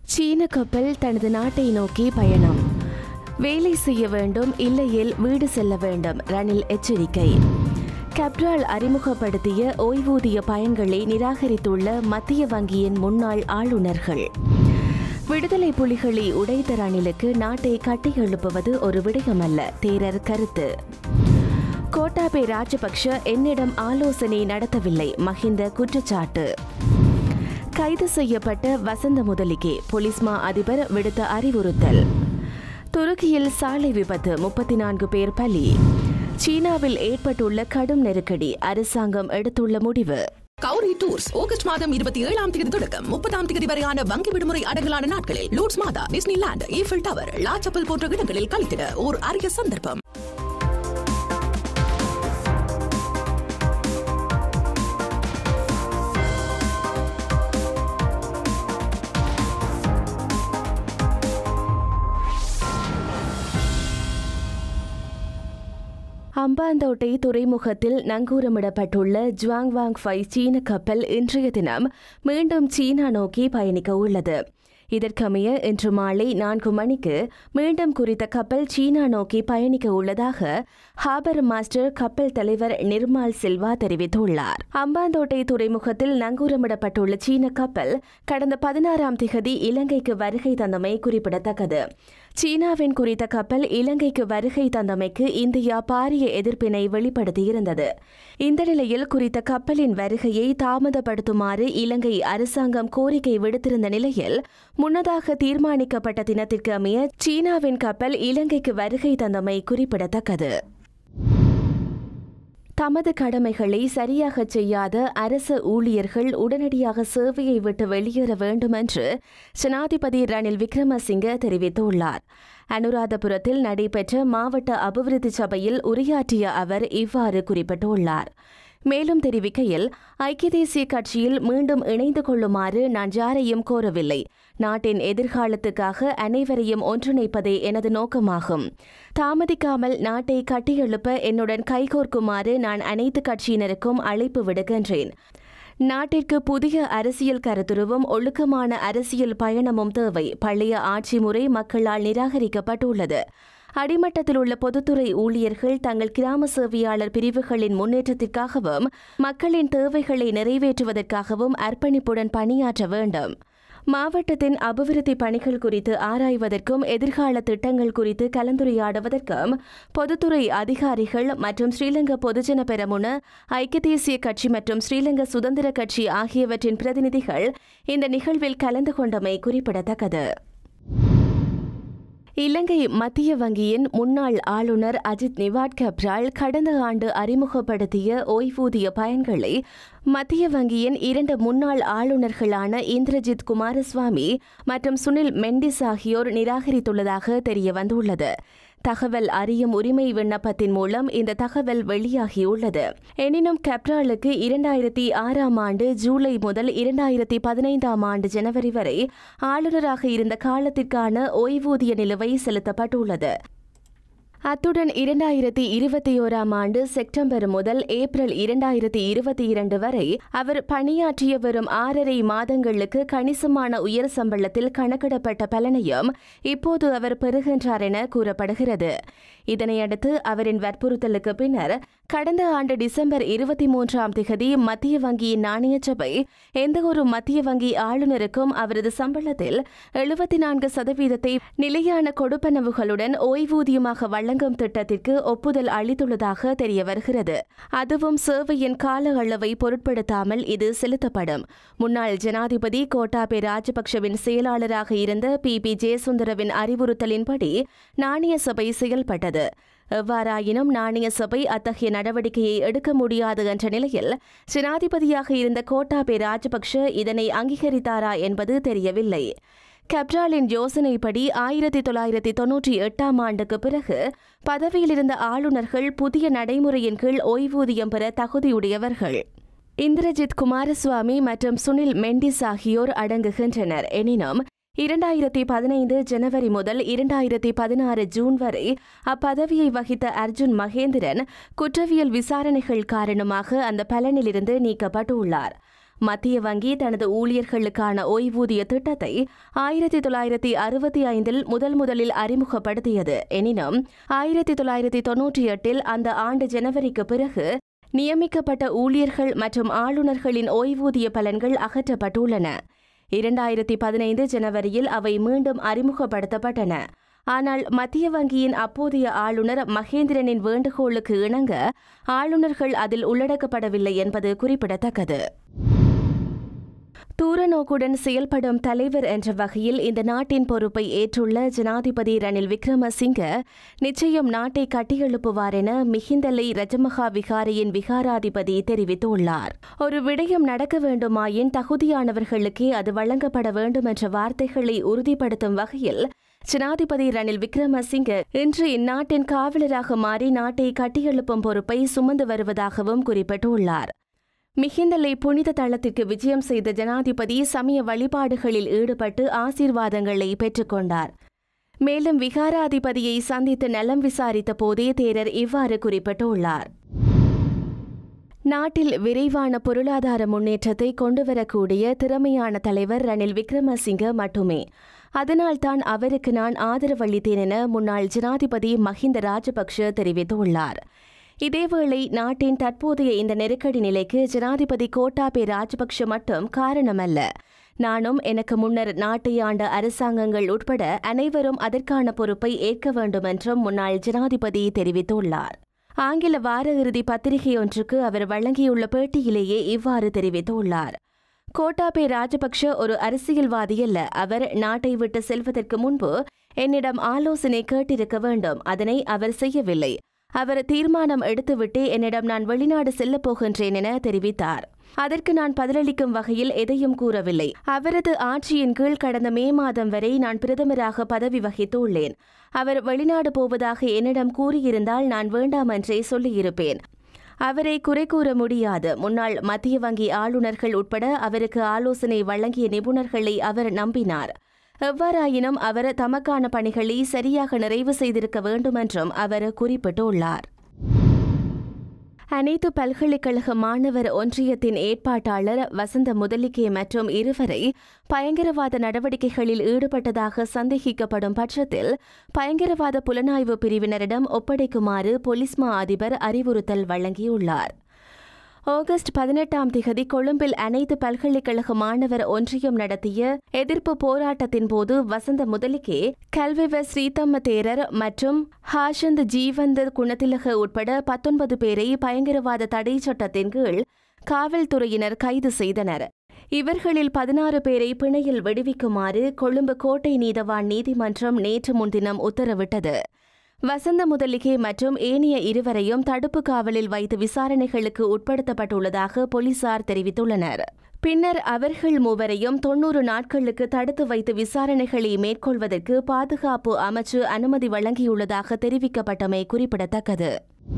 சீன கப்பல் தனது நாட்டை நோக்கி பயணம் வேலை செய்ய வேண்டும் இல்லையேல் வீடு செல்ல வேண்டும் ரணில் எச்சரிக்கை கப்ரால் அறிமுகப்படுத்திய ஓய்வூதிய பயன்களை நிராகரித்துள்ள மத்திய வங்கியின் முன்னாள் ஆளுநர்கள் விடுதலை புலிகளை உடைத்த ரணிலுக்கு நாட்டை கட்டியெழுப்புவது ஒரு விடயமல்ல தேரர் கருத்து கோட்டாபே ராஜபக்ஷ என்னிடம் ஆலோசனை நடத்தவில்லை மஹிந்த குற்றச்சாட்டு கைது செய்யப்பட்ட வசந்த முதலிகே போலீஸ் மா அதிபர் விடுத்த அறிவுறுத்தல் துருக்கியில் சாலை விபத்து முப்பத்தி நான்கு பேர் பலி சீனாவில் ஏற்பட்டுள்ள கடும் நெருக்கடி அரசாங்கம் எடுத்துள்ள முடிவு கௌரி டூர்ஸ் ஆகஸ்ட் மாதம் இருபத்தி ஏழாம் தேதி தொடக்கம் முப்பதாம் தேதி வரையான வங்கி விடுமுறை அடங்கலான நாட்களில் லூட்ஸ் மாதா டிஸ்னிலாண்ட் ஈஃபில் டவர் லாச்சப்பல் போன்ற இடங்களில் கழித்திட ஓர் அரிய சந்தர்ப்பம் அம்பாந்தோட்டை துறைமுகத்தில் நங்கூரமிடப்பட்டுள்ள ஜுவாங்வாங் ஃபை சீன கப்பல் இன்றைய தினம் மீண்டும் சீனா நோக்கி பயணிக்க உள்ளது இதற்கமைய இன்று மாலை நான்கு மணிக்கு மீண்டும் குறித்த கப்பல் சீனா நோக்கி பயணிக்க உள்ளதாக ஹாபர் மாஸ்டர் கப்பல் தலைவர் நிர்மால் சில்வா தெரிவித்துள்ளார் அம்பாந்தோட்டை துறைமுகத்தில் நங்கூரமிடப்பட்டுள்ள சீன கப்பல் கடந்த பதினாறாம் திகதி இலங்கைக்கு வருகை தந்தமை குறிப்பிடத்தக்கது சீனாவின் குறித்த கப்பல் இலங்கைக்கு வருகை தந்தமைக்கு இந்தியா பாரிய எதிர்ப்பினை வெளிப்படுத்தியிருந்தது இந்த நிலையில் குறித்த கப்பலின் வருகையை தாமதப்படுத்துமாறு இலங்கை அரசாங்கம் கோரிக்கை விடுத்திருந்த நிலையில் முன்னதாக தீர்மானிக்கப்பட்ட தினத்திற்கு அமைய சீனாவின் கப்பல் இலங்கைக்கு வருகை தந்தமை குறிப்பிடத்தக்கது தமது கடமைகளை சரியாக செய்யாத அரசு ஊழியர்கள் உடனடியாக சேவையை விட்டு வெளியேற வேண்டும் என்று ஜனாதிபதி ரணில் விக்ரமசிங்க தெரிவித்துள்ளார் அனுராதபுரத்தில் நடைபெற்ற மாவட்ட அபிவிருத்தி சபையில் உரையாற்றிய அவர் இவ்வாறு குறிப்பிட்டுள்ளார் மேலும் தெரிவிக்கையில் ஐக்கிய தேசிய கட்சியில் மீண்டும் இணைந்து கொள்ளுமாறு நான் யாரையும் கோரவில்லை நாட்டின் எதிர்காலத்துக்காக அனைவரையும் ஒன்றிணைப்பதே எனது நோக்கமாகும் தாமதிக்காமல் நாட்டை கட்டியெழுப்ப என்னுடன் கைகோர்க்குமாறு நான் அனைத்து கட்சியினருக்கும் அழைப்பு விடுகின்றேன் நாட்டிற்கு புதிய அரசியல் கருத்துருவும் ஒழுக்கமான அரசியல் பயணமும் தேவை பழைய ஆட்சி முறை மக்களால் நிராகரிக்கப்பட்டுள்ளது அடிமட்டத்தில் உள்ள பொதுத்துறை ஊழியர்கள் தங்கள் கிராம சேவையாளர் பிரிவுகளின் முன்னேற்றத்திற்காகவும் மக்களின் தேவைகளை நிறைவேற்றுவதற்காகவும் அர்ப்பணிப்புடன் பணியாற்ற வேண்டும் மாவட்டத்தின் அபிவிருத்தி பணிகள் குறித்து ஆராய்வதற்கும் எதிர்கால திட்டங்கள் குறித்து கலந்துரையாடுவதற்கும் பொதுத்துறை அதிகாரிகள் மற்றும் ஸ்ரீலங்கா பொதுஜன பெரமுன ஐக்கிய தேசிய கட்சி மற்றும் ஸ்ரீலங்கா சுதந்திர கட்சி ஆகியவற்றின் பிரதிநிதிகள் இந்த நிகழ்வில் கலந்து கொண்டமை குறிப்பிடத்தக்கது இலங்கை மத்திய வங்கியின் முன்னாள் ஆளுநர் அஜித் நிவாட் கப்ரால் கடந்த ஆண்டு அறிமுகப்படுத்திய ஓய்வூதிய பயன்களை மத்திய வங்கியின் இரண்டு முன்னாள் ஆளுநர்களான இந்திரஜித் குமாரசுவாமி மற்றும் சுனில் மெண்டிஸ் ஆகியோர் நிராகரித்துள்ளதாக தெரியவந்துள்ளது தகவல் அறியும் உரிமை விண்ணப்பத்தின் மூலம் இந்த தகவல் வெளியாகியுள்ளது எனினும் கப்ராலுக்கு இரண்டாயிரத்தி ஆறாம் ஆண்டு ஜூலை முதல் இரண்டாயிரத்தி பதினைந்தாம் ஆண்டு ஜனவரி வரை ஆளுநராக இருந்த காலத்திற்கான ஓய்வூதிய நிலுவை செலுத்தப்பட்டுள்ளது அத்துடன் இரண்டாயிரத்தி இருபத்தி ஓராம் ஆண்டு செப்டம்பர் முதல் ஏப்ரல் இரண்டாயிரத்தி இருபத்தி இரண்டு வரை அவர் பணியாற்றிய வரும் ஆறரை மாதங்களுக்கு கணிசமான உயர் சம்பளத்தில் கணக்கிடப்பட்ட பலனையும் இப்போது அவர் பெறுகின்றார் என கூறப்படுகிறது இதனையடுத்து அவரின் வற்புறுத்தலுக்கு பின்னர் கடந்த ஆண்டு டிசம்பர் இருபத்தி மூன்றாம் திகதி மத்திய வங்கியின் நாணய சபை எந்தவொரு மத்திய வங்கி ஆளுநருக்கும் அவரது சம்பளத்தில் எழுபத்தி நான்கு சதவீதத்தை நிலையான கொடுப்பனவுகளுடன் ஓய்வூதியமாக வழங்கும் திட்டத்திற்கு ஒப்புதல் அளித்துள்ளதாக தெரிய வருகிறது அதுவும் சேவையின் கால அளவை பொருட்படுத்தாமல் இது செலுத்தப்படும் முன்னாள் ஜனாதிபதி கோட்டாபே ராஜபக்ஷவின் செயலாளராக இருந்த பி பி ஜெயசுந்தரவின் அறிவுறுத்தலின்படி நாணய சபை செயல்பட்டது எவ்வாறாயினும் நாணய சபை அத்தகைய நடவடிக்கையை எடுக்க முடியாது என்ற நிலையில் ஜனாதிபதியாக இருந்த கோட்டாபே ராஜபக்ஷ இதனை அங்கீகரித்தாரா என்பது தெரியவில்லை கப்ராலின் யோசனைப்படி ஆயிரத்தி தொள்ளாயிரத்தி தொன்னூற்றி எட்டாம் ஆண்டுக்கு பிறகு பதவியில் இருந்த ஆளுநர்கள் புதிய நடைமுறையின் கீழ் ஓய்வூதியம் பெற தகுதியுடையவர்கள் இந்திரஜித் குமாரசுவாமி மற்றும் சுனில் மெண்டிஸ் ஆகியோர் அடங்குகின்றனர் எனினும் இரண்டாயிரத்தி பதினைந்து ஜனவரி முதல் இரண்டாயிரத்தி பதினாறு ஜூன் வரை அப்பதவியை வகித்த அர்ஜுன் மகேந்திரன் குற்றவியல் விசாரணைகள் காரணமாக அந்த பலனிலிருந்து நீக்கப்பட்டுள்ளார் மத்திய வங்கி தனது ஊழியர்களுக்கான ஓய்வூதிய திட்டத்தை ஆயிரத்தி தொள்ளாயிரத்தி அறுபத்தி ஐந்தில் முதல் முதலில் அறிமுகப்படுத்தியது எனினும் ஆயிரத்தி தொள்ளாயிரத்தி தொன்னூற்றி எட்டில் அந்த ஆண்டு ஜனவரிக்கு பிறகு நியமிக்கப்பட்ட ஊழியர்கள் மற்றும் ஆளுநர்களின் ஓய்வூதிய பலன்கள் அகற்றப்பட்டுள்ளன இரண்டாயிரத்தி பதினைந்து ஜனவரியில் அவை மீண்டும் அறிமுகப்படுத்தப்பட்டன ஆனால் மத்திய வங்கியின் அப்போதைய ஆளுநர் மகேந்திரனின் வேண்டுகோளுக்கு இணங்க ஆளுநர்கள் அதில் உள்ளடக்கப்படவில்லை என்பது குறிப்பிடத்தக்கது தூரநோக்குடன் செயல்படும் தலைவர் என்ற வகையில் இந்த நாட்டின் பொறுப்பை ஏற்றுள்ள ஜனாதிபதி ரணில் விக்ரமசிங்க நிச்சயம் நாட்டை கட்டியெழுப்புவார் என மிகிந்தலை ரஜமகா விகாரையின் விகாராதிபதி தெரிவித்துள்ளார் ஒரு விடயம் நடக்க வேண்டுமாயின் தகுதியானவர்களுக்கே அது வழங்கப்பட வேண்டும் என்ற வார்த்தைகளை உறுதிப்படுத்தும் வகையில் ஜனாதிபதி ரணில் விக்ரமசிங்க இன்று இந்நாட்டின் காவலராக மாறி நாட்டை கட்டியெழுப்பும் பொறுப்பை சுமந்து வருவதாகவும் குறிப்பிட்டுள்ளார் மிகிந்தலை புனித தளத்திற்கு விஜயம் செய்த ஜனாதிபதி சமய வழிபாடுகளில் ஈடுபட்டு ஆசீர்வாதங்களை பெற்றுக்கொண்டார் மேலும் விகாராதிபதியை சந்தித்து நலம் விசாரித்த போதே தேரர் இவ்வாறு குறிப்பிட்டுள்ளார் நாட்டில் விரைவான பொருளாதார முன்னேற்றத்தை கொண்டுவரக்கூடிய திறமையான தலைவர் ரணில் விக்ரமசிங்க மட்டுமே அதனால்தான் அவருக்கு நான் ஆதரவளித்தேன் என முன்னாள் ஜனாதிபதி மஹிந்த ராஜபக்ஷ தெரிவித்துள்ளார் இதேவேளை நாட்டின் தற்போதைய இந்த நெருக்கடி நிலைக்கு ஜனாதிபதி கோட்டாபே ராஜபக்ஷ மட்டும் காரணமல்ல நானும் எனக்கு முன்னர் நாட்டை ஆண்ட அரசாங்கங்கள் உட்பட அனைவரும் அதற்கான பொறுப்பை ஏற்க வேண்டும் என்றும் முன்னாள் ஜனாதிபதி தெரிவித்துள்ளார் ஆங்கில வார இறுதி பத்திரிகை ஒன்றுக்கு அவர் வழங்கியுள்ள பேட்டியிலேயே இவ்வாறு தெரிவித்துள்ளார் கோட்டாபே ராஜபக்ஷ ஒரு அரசியல்வாதி அல்ல அவர் நாட்டை விட்டு செல்வதற்கு முன்பு என்னிடம் ஆலோசனை கேட்டிருக்க வேண்டும் அதனை அவர் செய்யவில்லை அவர் தீர்மானம் எடுத்துவிட்டு என்னிடம் நான் வெளிநாடு செல்லப் போகின்றேன் என தெரிவித்தார் அதற்கு நான் பதிலளிக்கும் வகையில் எதையும் கூறவில்லை அவரது ஆட்சியின் கீழ் கடந்த மே மாதம் வரை நான் பிரதமராக பதவி வகித்துள்ளேன் அவர் வெளிநாடு போவதாக என்னிடம் கூறியிருந்தால் நான் வேண்டாம் என்றே சொல்லியிருப்பேன் அவரை குறை கூற முடியாது முன்னாள் மத்திய வங்கி ஆளுநர்கள் உட்பட அவருக்கு ஆலோசனை வழங்கிய நிபுணர்களை அவர் நம்பினார் எவ்வாறாயினும் அவர் தமக்கான பணிகளை சரியாக நிறைவு செய்திருக்க வேண்டும் என்றும் அவர் குறிப்பிட்டுள்ளார் அனைத்து பல்கலைக்கழக மாணவர் ஒன்றியத்தின் ஏற்பாட்டாளர் வசந்த முதலிகே மற்றும் இருவரை பயங்கரவாத நடவடிக்கைகளில் ஈடுபட்டதாக சந்தேகிக்கப்படும் பட்சத்தில் பயங்கரவாத புலனாய்வு பிரிவினரிடம் ஒப்படைக்குமாறு போலீஸ் மா அதிபர் அறிவுறுத்தல் வழங்கியுள்ளார் ஆகஸ்ட் பதினெட்டாம் திகதி கொழும்பில் அனைத்து பல்கலைக்கழக மாணவர் ஒன்றியம் நடத்திய எதிர்ப்பு போராட்டத்தின் போது வசந்த முதலிக்கே கல்விவ ஸ்ரீதம்ம தேரர் மற்றும் ஹாஷந்த் ஜீவந்த குணத்திலக உட்பட பத்தொன்பது பேரை பயங்கரவாத தடை சட்டத்தின் கீழ் காவல்துறையினர் கைது செய்தனர் இவர்களில் பதினாறு பேரை பிணையில் விடுவிக்குமாறு கொழும்பு கோட்டை நீதவான் நீதிமன்றம் நேற்று முன்தினம் உத்தரவிட்டது வசந்த முதலிகே மற்றும் ஏனைய இருவரையும் தடுப்பு காவலில் வைத்து விசாரணைகளுக்கு உட்படுத்தப்பட்டுள்ளதாக போலீசார் தெரிவித்துள்ளனர் பின்னர் அவர்கள் மூவரையும் தொன்னூறு நாட்களுக்கு தடுத்து வைத்து விசாரணைகளை மேற்கொள்வதற்கு பாதுகாப்பு அமைச்சு அனுமதி வழங்கியுள்ளதாக தெரிவிக்கப்பட்டமை குறிப்பிடத்தக்கது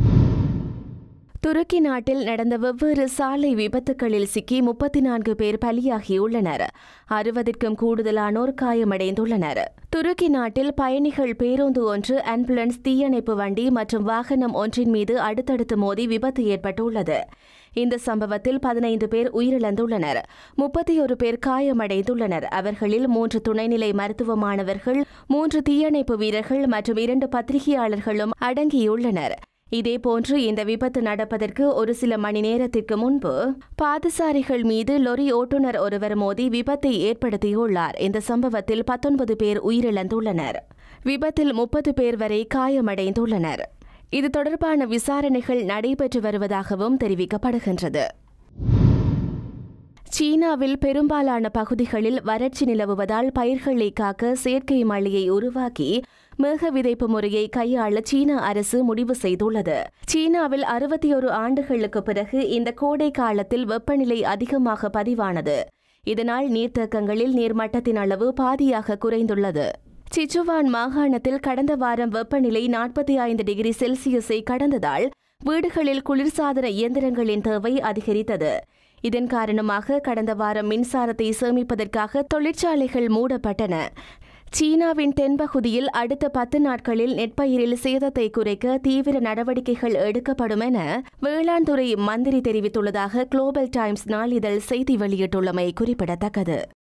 துருக்கி நாட்டில் நடந்த வெவ்வேறு சாலை விபத்துகளில் சிக்கி முப்பத்தி நான்கு பேர் பலியாகியுள்ளனர் அறுபதுக்கும் கூடுதலானோர் காயமடைந்துள்ளனர் துருக்கி நாட்டில் பயணிகள் பேருந்து ஒன்று ஆம்புலன்ஸ் தீயணைப்பு வண்டி மற்றும் வாகனம் ஒன்றின் மீது அடுத்தடுத்து மோதி விபத்து ஏற்பட்டுள்ளது இந்த சம்பவத்தில் பதினைந்து பேர் உயிரிழந்துள்ளனர் முப்பத்தி ஒரு பேர் காயமடைந்துள்ளனர் அவர்களில் மூன்று துணைநிலை மருத்துவ மாணவர்கள் மூன்று தீயணைப்பு வீரர்கள் மற்றும் இரண்டு பத்திரிகையாளர்களும் அடங்கியுள்ளனர் இதேபோன்று இந்த விபத்து நடப்பதற்கு ஒரு சில மணி நேரத்திற்கு முன்பு பாதசாரிகள் மீது லொரி ஓட்டுநர் ஒருவர் மோதி விபத்தை ஏற்படுத்தியுள்ளார் இந்த சம்பவத்தில் பத்தொன்பது பேர் உயிரிழந்துள்ளனர் விபத்தில் முப்பது பேர் வரை காயமடைந்துள்ளனர் இது தொடர்பான விசாரணைகள் நடைபெற்று வருவதாகவும் தெரிவிக்கப்படுகின்றது சீனாவில் பெரும்பாலான பகுதிகளில் வறட்சி நிலவுவதால் பயிர்களை காக்க செயற்கை மழையை உருவாக்கி மேக விதைப்பு முறையை கையாள சீன அரசு முடிவு செய்துள்ளது சீனாவில் அறுபத்தி ஒரு ஆண்டுகளுக்கு பிறகு இந்த கோடை காலத்தில் வெப்பநிலை அதிகமாக பதிவானது இதனால் நீர்த்தேக்கங்களில் நீர்மட்டத்தின் அளவு பாதியாக குறைந்துள்ளது சிச்சுவான் மாகாணத்தில் கடந்த வாரம் வெப்பநிலை நாற்பத்தி ஐந்து டிகிரி செல்சியஸை கடந்ததால் வீடுகளில் குளிர்சாதன இயந்திரங்களின் தேவை அதிகரித்தது இதன் காரணமாக கடந்த வாரம் மின்சாரத்தை சேமிப்பதற்காக தொழிற்சாலைகள் மூடப்பட்டன சீனாவின் தென்பகுதியில் அடுத்த பத்து நாட்களில் நெற்பயிரில் சேதத்தை குறைக்க தீவிர நடவடிக்கைகள் எடுக்கப்படும் என வேளாண் துறை மந்திரி தெரிவித்துள்ளதாக குளோபல் டைம்ஸ் நாளிதழ் செய்தி வெளியிட்டுள்ளமை குறிப்பிடத்தக்கது